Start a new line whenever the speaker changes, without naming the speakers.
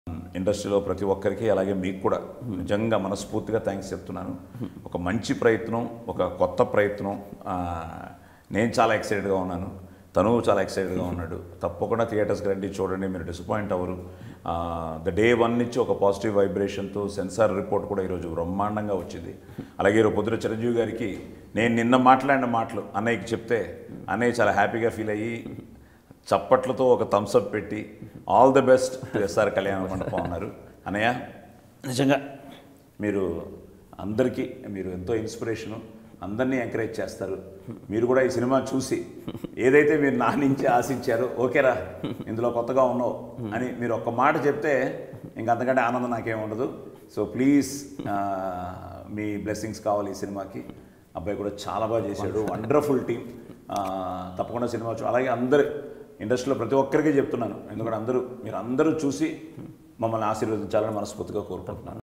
ఇండస్ట్రీలో ప్రతి ఒక్కరికి అలాగే మీకు కూడా నిజంగా మనస్ఫూర్తిగా థ్యాంక్స్ చెప్తున్నాను ఒక మంచి ప్రయత్నం ఒక కొత్త ప్రయత్నం ఆ, నేను చాలా ఎక్సైటెడ్గా ఉన్నాను తను చాలా ఎక్సైటెడ్గా ఉన్నాడు తప్పకుండా థియేటర్స్కి రండి చూడండి మీరు డిసప్పాయింట్ అవ్వరు ద డే వన్ నుంచి ఒక పాజిటివ్ వైబ్రేషన్తో సెన్సార్ రిపోర్ట్ కూడా ఈరోజు బ్రహ్మాండంగా వచ్చింది అలాగే ఈరోజు పొద్దున చిరంజీవి గారికి నేను నిన్న మాట్లాడిన మాటలు అన్నయ్యకి చెప్తే అన్నయ్య చాలా హ్యాపీగా ఫీల్ అయ్యి చప్పట్లతో ఒక థమ్స్అప్ పెట్టి ఆల్ ద బెస్ట్ ఎస్ఆర్ కళ్యాణ మండపం అన్నారు అన్నయ్య నిజంగా మీరు అందరికీ మీరు ఎంతో ఇన్స్పిరేషను అందరినీ ఎంకరేజ్ చేస్తారు మీరు కూడా ఈ సినిమా చూసి ఏదైతే మీరు నా నుంచి ఆశించారో ఓకేరా ఇందులో కొత్తగా ఉన్నావు అని మీరు ఒక్క మాట చెప్తే ఇంక అంతకంటే ఆనందం నాకేం ఉండదు సో ప్లీజ్ మీ బ్లెస్సింగ్స్ కావాలి ఈ సినిమాకి అబ్బాయి కూడా చాలా బాగా చేశాడు వండర్ఫుల్ టీం తప్పకుండా సినిమా చూ అలాగే అందరు ఇండస్ట్రీలో ప్రతి ఒక్కరికి చెప్తున్నాను ఎందుకంటే అందరూ మీరు అందరూ చూసి మమ్మల్ని ఆశీర్వదించాలని మనస్ఫూర్తిగా కోరుకుంటున్నాను